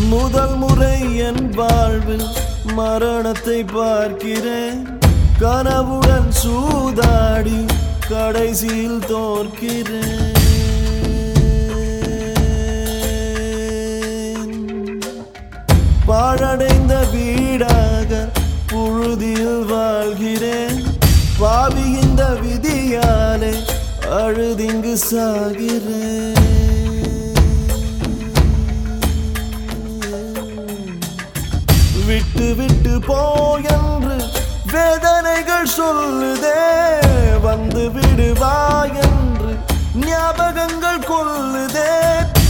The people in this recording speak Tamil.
முதல் முறை என் வாழ்வில் மரணத்தை பார்க்கிறேன் கனவுடன் சூதாடி கடைசியில் தோற்கிறேன் பாழடைந்த வீடாக புழுதியில் வாழ்கிறேன் பாவிகின்ற விதியாலே அழுதிங்கு சாகிறேன் விட்டு விட்டு போயென்று வேதனைகள் சொல்லுதே வந்து விடுவா என்று ஞாபகங்கள் கொல்லுதே